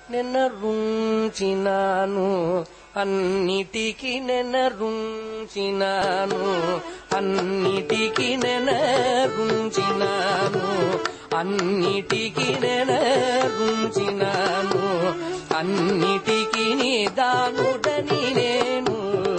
నెనరుంచినాను అన్నిటికి నెనరుంచినాను అన్నిటికి నెనరుంచినాను అన్నిటికి నెనరుంచినాను అన్నిటికి నిదానుడని నేను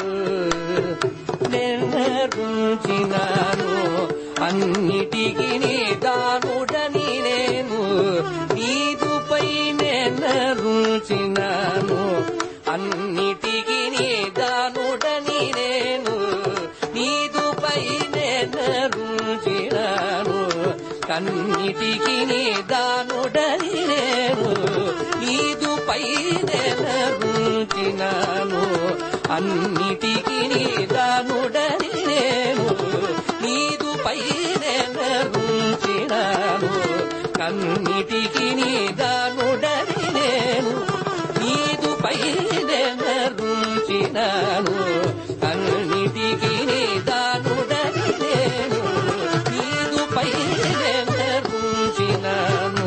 నెనరుంచినాను అన్నిటికి నిదానుడని నేను నీదుపై నెనరుంచినాను అన్నిటికి నిదానుడని నేను నీదుపై నెనరుంచినాను కన్నిటికి నిదానుడని నేను నీదుపై నెనరుంచినాను అన్నిటికి నిదానుడని నేను నీదుపై నెనరుంచినాను కన్నిటికి నిదానుడని నేను నీదుపై నెనరుంచినాను కన్నిటికి నిదానుడని నేను నీదుపై నెనరుంచినాను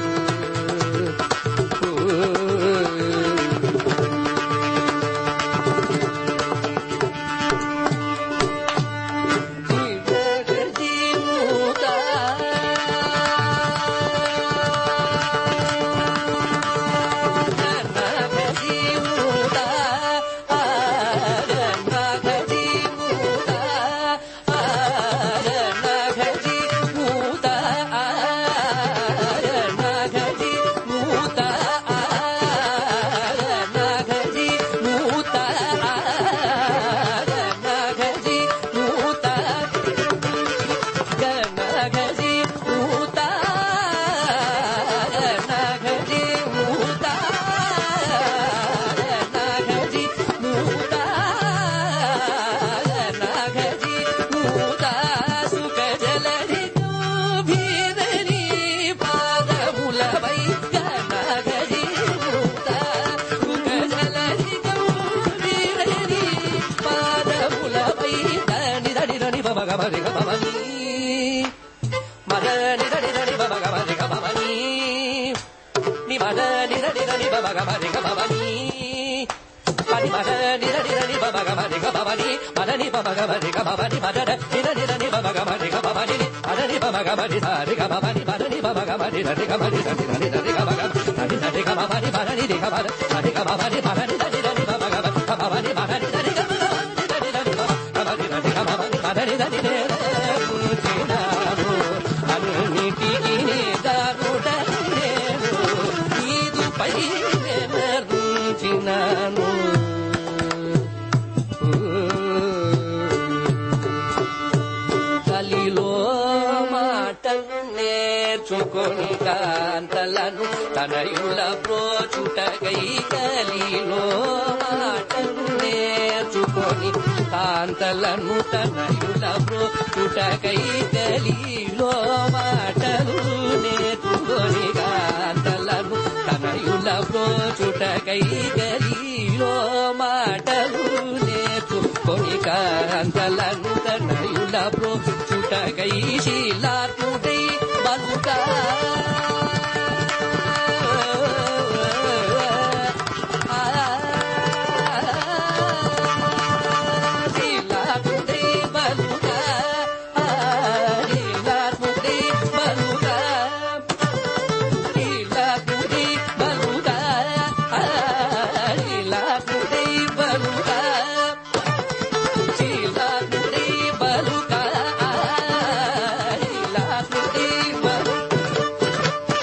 అన్నిటికి దారుడని నేను నీదుపై నెనరుంచినాను కలిలో మాటలు నేర్చుకొని కాంతలను తనయుల ప్రోచుటకై కలిలో మాటలు నేర్చుకొని కాంతలను తనయుల ప్రోచుటకై కలిలో మాటలు నేర్చుకొని కాంతలను తనయుల ప్రోచుటకై కలిలో మాటలు నేర్చుకొని కాంతలను తనయుల ప్రోచుటకై శీలాత్ముడై బలుగా శీలాత్ముడై బలుగా శీలాత్ముడై బలుగా శీలాత్ముడై బలుగా శీలాత్ముడై బలుగా శీలాత్ముడై బలుగా శీలాత్ముడై బలుగా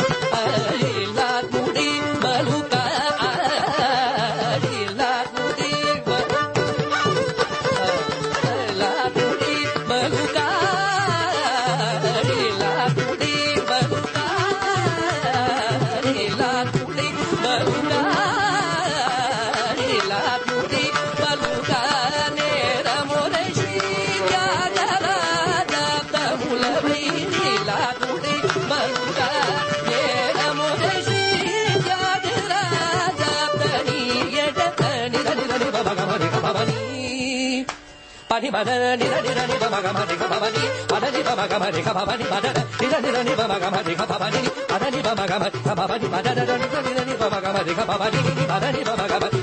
పని బద నిర నిర ని బమ గమ రి గ బమ ని పద ని బమ గమ రి గ బమ ని బద నిర నిర ని బమ గమ రి గ బమ ని పద ని బమ గమ గ బమ ని బద నిర నిర ని బమ గమ రి గ బమ ని పద ని బమ గమ